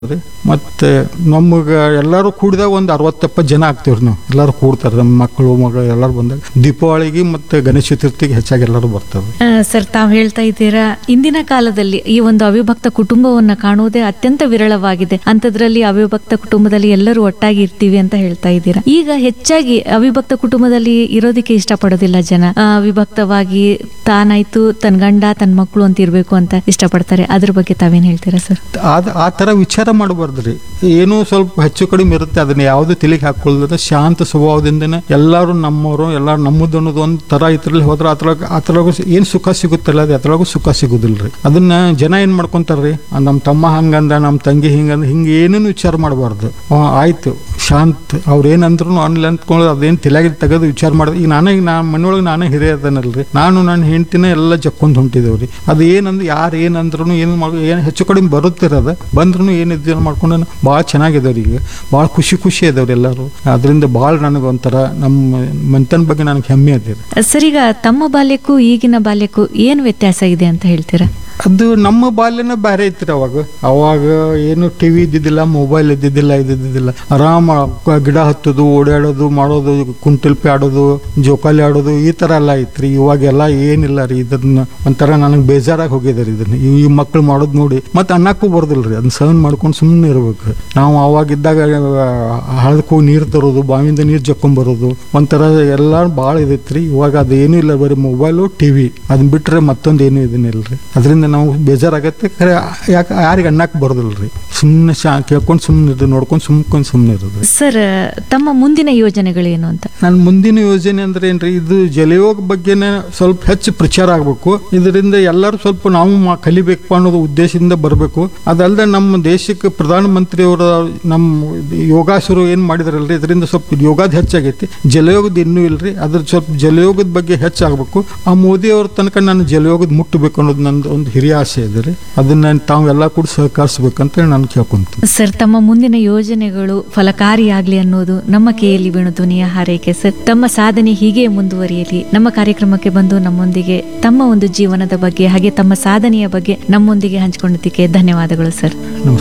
ರೀ ಮತ್ತೆ ನಮಗೆ ಎಲ್ಲರೂ ಕೂಡಿದಾಗ ಒಂದು ಅರವತ್ತೆಪ್ಪತ್ತು ಜನ ಆಗ್ತೀವ್ರಿ ನಾವು ಎಲ್ಲರೂ ಕೂಡ್ತಾರೆ ನಮ್ಮ ಮಕ್ಕಳು ಮಗಳು ಎಲ್ಲರೂ ಬಂದಾಗ ದೀಪಾವಳಿಗೆ ಮತ್ತೆ ಗಣೇಶ ಚತುರ್ಥಿಗೆ ಹೆಚ್ಚಾಗಿ ಎಲ್ಲರೂ ಬರ್ತಾರೆ ಆ, ಸರ್ ತಾವು ಹೇಳ್ತಾ ಇದ್ದೀರಾ ಇಂದಿನ ಕಾಲದಲ್ಲಿ ಈ ಒಂದು ಅವಿಭಕ್ತ ಕುಟುಂಬವನ್ನ ಕಾಣುವುದೇ ಅತ್ಯಂತ ವಿರಳವಾಗಿದೆ ಅಂಥದ್ರಲ್ಲಿ ಅವಿಭಕ್ತ ಕುಟುಂಬದಲ್ಲಿ ಎಲ್ಲರೂ ಒಟ್ಟಾಗಿ ಇರ್ತೀವಿ ಅಂತ ಹೇಳ್ತಾ ಇದ್ದೀರಾ ಈಗ ಹೆಚ್ಚಾಗಿ ಅವಿಭಕ್ತ ಕುಟುಂಬದಲ್ಲಿ ಇರೋದಕ್ಕೆ ಇಷ್ಟಪಡೋದಿಲ್ಲ ಜನ ಆ, ವಿಭಕ್ತವಾಗಿ ತಾನಾಯ್ತು ತನ್ನ ಗಂಡ ತನ್ನ ಮಕ್ಕಳು ಅಂತ ಇರ್ಬೇಕು ಅಂತ ಇಷ್ಟಪಡ್ತಾರೆ ಅದ್ರ ಬಗ್ಗೆ ತಾವೇನ್ ಹೇಳ್ತೀರಾ ಸರ್ ಆದ ಆ ಥರ ವಿಚಾರ ಮಾಡಬಾರ್ದು ರೀ ಏನೋ ಸ್ವಲ್ಪ ಹೆಚ್ಚು ಕಡಿಮೆ ಇರುತ್ತೆ ಅದನ್ನ ಯಾವುದು ತಿಳಿಗೆ ಹಾಕೊಳ್ಳೋದ್ರೆ ಶಾಂತ ಸ್ವಭಾವದಿಂದನೇ ಎಲ್ಲರೂ ನಮ್ಮವರು ಎಲ್ಲರೂ ನಮ್ಮದು ಅನ್ನೋದು ಒಂದು ಥರ ಇದ್ರಲ್ಲಿ ಹೋದ್ರೆ ಅದ್ರೊಳಗೆ ಅದ್ರೊಳಗೂ ಏನು ಸುಖ ಸಿಗುತ್ತಲ್ಲ ಅದು ಅದ್ರೊಳಗೂ ಸುಖ ಸಿಗೋದಿಲ್ಲ ರೀ ಅದನ್ನ ಜನ ಏನು ಮಾಡ್ಕೊಂತಾರೆ ರೀ ನಮ್ಮ ತಮ್ಮ ಹಂಗಂದ ನಮ್ಮ ತಂಗಿ ಹಿಂಗಂದ ಹಿಂಗೆ ಏನೇನು ವಿಚಾರ ಮಾಡಬಾರ್ದು ಆಯ್ತು ಶಾಂತ್ ಅವ್ರು ಏನಂದ್ರು ಅನ್ಲಿ ಅಂದ್ಕೊಂಡು ಅದೇನು ತಲೆಯಾಗಿ ತೆಗೆದು ವಿಚಾರ ಮಾಡಿದೆ ಈಗ ನಾನೇ ಈಗ ನಾ ಮನೆಯೊಳಗೆ ನಾನೇ ಹಿರಿಯ ಅದನ್ನಲ್ರಿ ನಾನು ನನ್ನ ಹೆಂಡ್ತಿನ ಎಲ್ಲ ಜಕ್ಕೊಂಡು ಹೊಂಟಿದ್ದೇವೆ ರೀ ಅದು ಏನಂದ್ರೆ ಯಾರು ಏನಂದ್ರು ಏನು ಮಾಡಿ ಏನು ಹೆಚ್ಚು ಕಡಿಮೆ ಬರುತ್ತಿರೋದು ಬಂದ್ರೂ ಏನು ಇದು ಮಾಡ್ಕೊಂಡು ಭಾಳ ಚೆನ್ನಾಗಿದ್ದಾವ್ರಿ ಈಗ ಭಾಳ ಖುಷಿ ಖುಷಿ ಇದಾವ್ರಿ ಎಲ್ಲರೂ ಅದರಿಂದ ಭಾಳ ನನಗೆ ಒಂಥರ ನಮ್ಮ ಮಂತನ ಬಗ್ಗೆ ನನಗೆ ಹೆಮ್ಮೆ ಅದೇ ರೀ ಸರ್ ಈಗ ತಮ್ಮ ಬಾಲ್ಯಕ್ಕೂ ಈಗಿನ ಬಾಲ್ಯಕ್ಕೂ ಏನ್ ವ್ಯತ್ಯಾಸ ಇದೆ ಅಂತ ಹೇಳ್ತೀರಾ ಅದು ನಮ್ಮ ಬಾಲ್ಯನ ಬೇರೆ ಐತ್ರಿ ಅವಾಗ ಅವಾಗ ಏನು ಟಿವಿ ಇದ್ದಿದ್ದಿಲ್ಲ ಮೊಬೈಲ್ ಇದ್ದಿದ್ದಿಲ್ಲ ಇದ್ದಿದ್ದಿಲ್ಲ ಆರಾಮ ಕ- ಗಿಡ ಹತ್ತೋದು ಓಡಾಡೋದು ಮಾಡೋದು ಕುಂಟಲ್ಪಿ ಆಡೋದು ಜೋಕಾಲಿ ಆಡೋದು ಈ ಥರ ಎಲ್ಲ ಐತ್ರಿ ಇವಾಗೆಲ್ಲ ಏನಿಲ್ಲ ರೀ ಇದನ್ನ ಒಂಥರ ನನಗೆ ಬೇಜಾರಾಗಿ ಹೋಗಿದೆ ರೀ ಇದನ್ನ ಈ ಮಕ್ಳು ಮಾಡೋದು ನೋಡಿ ಮತ್ತೆ ಅನ್ನಕ್ಕೂ ಬರ್ದಿಲ್ಲ ರೀ ಅದನ್ನ ಸಹನ್ ಮಾಡ್ಕೊಂಡು ಸುಮ್ಮನೆ ಇರ್ಬೇಕು ನಾವು ಅವಾಗಿದ್ದಾಗ ಹಳದಕ್ಕೆ ಹೋಗಿ ನೀರು ತರೋದು ಬಾವಿಯಿಂದ ನೀರು ಜಕ್ಕೊಂಬರೋದು ಒಂಥರ ಎಲ್ಲ ಭಾಳ ಇದೈತ್ರಿ ಇವಾಗ ಅದೇನೂ ಇಲ್ಲ ಬರೀ ಮೊಬೈಲು ಟಿವಿ ಅದನ್ನ ಬಿಟ್ರೆ ಮತ್ತೊಂದು ಏನೂ ಇದನ್ನಿಲ್ಲ ರೀ ಅದರಿಂದ ನಾವು ಬೇಜಾರಾಗತ್ತೆ ಖರೆ ಯಾಕೆ ಯಾರಿಗೆ ಅನ್ನಕ್ಕೆ ಬರೋದಿಲ್ಲ ರೀ ಸುಮ್ಮನೆ ಶಾ ಕೇಳ್ಕೊಂಡು ಸುಮ್ಮನೆ ಇರೋದು ನೋಡ್ಕೊಂಡು ಸುಮ್ಕೊಂಡು ಸುಮ್ಮನೆ ಇರೋದು ಸರ್ ತಮ್ಮ ಮುಂದಿನ ಯೋಜನೆಗಳೇನು ಅಂತ ನನ್ನ ಮುಂದಿನ ಯೋಜನೆ ಅಂದ್ರೆ ಏನ್ರಿ ಇದು ಜಲಯೋಗ ಬಗ್ಗೆನೇ ಸ್ವಲ್ಪ ಹೆಚ್ಚು ಪ್ರಚಾರ ಆಗಬೇಕು ಇದರಿಂದ ಎಲ್ಲರೂ ಸ್ವಲ್ಪ ನಾವು ಮಾ- ಕಲಿಬೇಕು ಅನ್ನೋದು ಉದ್ದೇಶದಿಂದ ಬರಬೇಕು ಅದಲ್ಲದೆ ನಮ್ಮ ದೇಶಕ್ಕೆ ಪ್ರಧಾನಮಂತ್ರಿಯವರ ನಮ್ಮ ಯೋಗಾಸರು ಏನು ಮಾಡಿದಾರಲ್ರಿ ಇದರಿಂದ ಸ್ವಲ್ಪ ಯೋಗದ ಹೆಚ್ಚಾಗೈತಿ ಜಲಯೋಗದ ಇನ್ನೂ ಇಲ್ರಿ ಅದ್ರ ಸ್ವಲ್ಪ ಜಲಯೋಗದ ಬಗ್ಗೆ ಹೆಚ್ಚಾಗಬೇಕು ಆ ಮೋದಿ ಅವ್ರ ತನಕ ನಾನು ಜಲಯೋಗದ ಮುಟ್ಟಬೇಕು ಅನ್ನೋದು ನಂದು ಒಂದು ಹಿರಿಯ ಆಸೆ ಇದೆ ರೀ ಅದನ್ನ ತಾವೆಲ್ಲ ಕೂಡ ಸಹಕರಿಸ್ಬೇಕಂತ ನಾನು ಕೇಳ್ಕೊಂತೀನಿ ಸರ್ ತಮ್ಮ ಮುಂದಿನ ಯೋಜನೆಗಳು ಫಲಕಾರಿಯಾಗ್ಲಿ ಅನ್ನೋದು ನಮ್ಮ ಕೆಯಲ್ಲಿ ಬೀಣು ಧ್ವನಿಯ ಹಾರೈಕೆ ಸರ್ ತಮ್ಮ ಸಾಧನೆ ಹೀಗೆ ಮುಂದುವರಿಯಲಿ ನಮ್ಮ ಕಾರ್ಯಕ್ರಮಕ್ಕೆ ಬಂದು ನಮ್ಮೊಂದಿಗೆ ತಮ್ಮ ಒಂದು ಜೀವನದ ಬಗ್ಗೆ ಹಾಗೆ ತಮ್ಮ ಸಾಧನೆಯ ಬಗ್ಗೆ ನಮ್ಮೊಂದಿಗೆ ಹಂಚಿಕೊಂಡಿದ್ದಕ್ಕೆ ಧನ್ಯವಾದಗಳು ಸರ್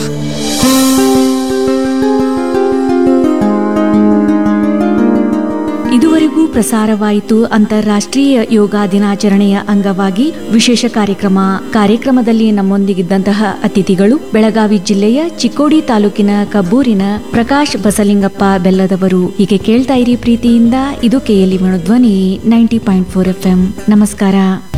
ನಮಸ್ಕಾರ ಇದುವರೆಗೂ ಪ್ರಸಾರವಾಯಿತು ಅಂತಾರಾಷ್ಟ್ರೀಯ ಯೋಗ ದಿನಾಚರಣೆಯ ಅಂಗವಾಗಿ ವಿಶೇಷ ಕಾರ್ಯಕ್ರಮ ಕಾರ್ಯಕ್ರಮದಲ್ಲಿ ನಮ್ಮೊಂದಿಗಿದ್ದಂತಹ ಅತಿಥಿಗಳು ಬೆಳಗಾವಿ ಜಿಲ್ಲೆಯ ಚಿಕ್ಕೋಡಿ ತಾಲೂಕಿನ ಕಬ್ಬೂರಿನ ಪ್ರಕಾಶ್ ಬಸಲಿಂಗಪ್ಪ ಬೆಲ್ಲದವರು ಹೀಗೆ ಕೇಳ್ತಾ ಇರಿ ಪ್ರೀತಿಯಿಂದ ಇದು ಕೆಎಲ್ಇ ಧ್ವನಿ ನೈಂಟಿ ಪಾಯಿಂಟ್ ಫೋರ್ ಎಫ್ ನಮಸ್ಕಾರ